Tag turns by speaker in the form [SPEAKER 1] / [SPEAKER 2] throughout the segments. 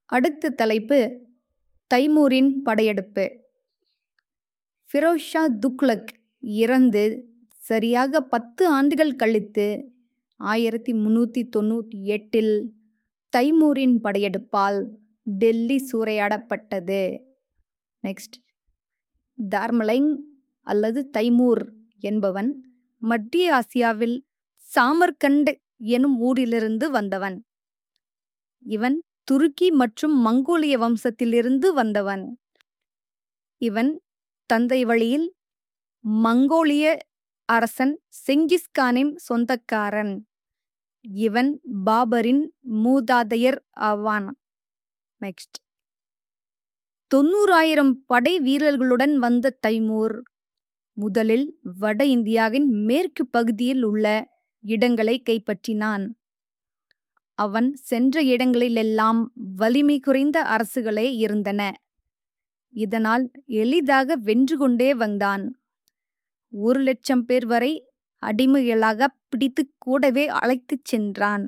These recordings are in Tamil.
[SPEAKER 1] அடுத்த தலைப்பு தைமூரின் படையெடுப்பு ஃபிரோஸ் ஷா துக்ளக் இறந்து சரியாக பத்து ஆண்டுகள் கழித்து ஆயிரத்தி முன்னூற்றி தொண்ணூற்றி எட்டில் தைமூரின் படையெடுப்பால் டெல்லி சூறையாடப்பட்டது நெக்ஸ்ட் தார்மலைங் அல்லது தைமூர் என்பவன் மத்திய ஆசியாவில் சாமர்கண்ட் எனும் ஊரிலிருந்து வந்தவன் இவன் துருக்கி மற்றும் மங்கோலிய வம்சத்திலிருந்து வந்தவன் இவன் தந்தை வழியில் மங்கோலிய அரசன் செங்கிஸ்கானின் சொந்தக்காரன் இவன் பாபரின் மூதாதையர் ஆவான் நெக்ஸ்ட் தொண்ணூறாயிரம் படை வீரர்களுடன் வந்த தைமூர் முதலில் வட இந்தியாவின் மேற்கு பகுதியில் உள்ள இடங்களை கைப்பற்றினான் அவன் சென்ற இடங்களிலெல்லாம் வலிமை குறைந்த அரசுகளே இருந்தன இதனால் எளிதாக வென்று கொண்டே வந்தான் ஒரு லட்சம் பேர் வரை அடிமைகளாக பிடித்து கூடவே அழைத்துச் சென்றான்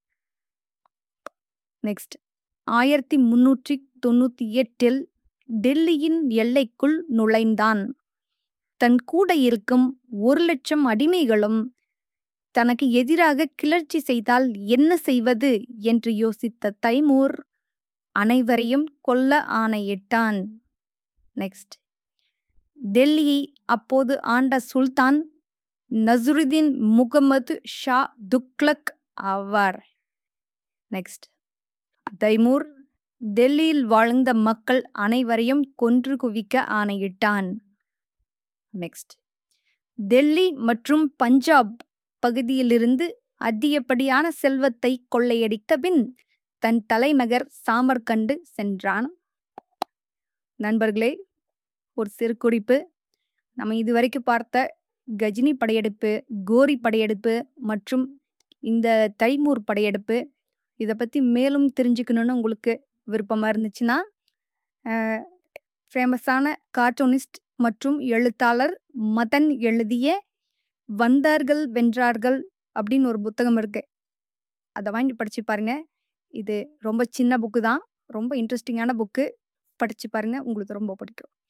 [SPEAKER 1] நெக்ஸ்ட் ஆயிரத்தி முன்னூற்றி தொண்ணூற்றி எட்டில் டெல்லியின் எல்லைக்குள் நுழைந்தான் தன் கூட இருக்கும் ஒரு லட்சம் அடிமைகளும் தனக்கு எதிராக கிளர்ச்சி செய்தால் என்ன செய்வது என்று யோசித்த தைமூர் அனைவரையும் கொல்ல ஆணையிட்டான் நெக்ஸ்ட் டெல்லியை அப்போது ஆண்ட சுல்தான் நசுருதீன் முகமது ஷா துக்ளக் ஆவார் நெக்ஸ்ட் தைமூர் டெல்லியில் வாழ்ந்த மக்கள் அனைவரையும் கொன்று குவிக்க ஆணையிட்டான் நெக்ஸ்ட் டெல்லி மற்றும் பஞ்சாப் பகுதியிலிருந்து அதிகப்படியான செல்வத்தை கொள்ளையடித்த பின் தன் தலைநகர் சாமர்கண்டு சென்றான் நண்பர்களே ஒரு சிறு குறிப்பு நம்ம இதுவரைக்கும் பார்த்த கஜினி படையெடுப்பு கோரி படையெடுப்பு மற்றும் இந்த தைமூர் படையெடுப்பு இதை பற்றி மேலும் தெரிஞ்சுக்கணுன்னு உங்களுக்கு விருப்பமாக இருந்துச்சுன்னா ஃபேமஸான கார்ட்டூனிஸ்ட் மற்றும் எழுத்தாளர் மதன் எழுதிய வந்தார்கள் வென்றார்கள் அப்படின்னு ஒரு புத்தகம் இருக்கு அதை வாங்கி படிச்சு பாருங்க இது ரொம்ப சின்ன புக்கு தான் ரொம்ப இன்ட்ரெஸ்டிங்கான புக்கு படிச்சு பாருங்க உங்களுக்கு ரொம்ப பிடிக்கும்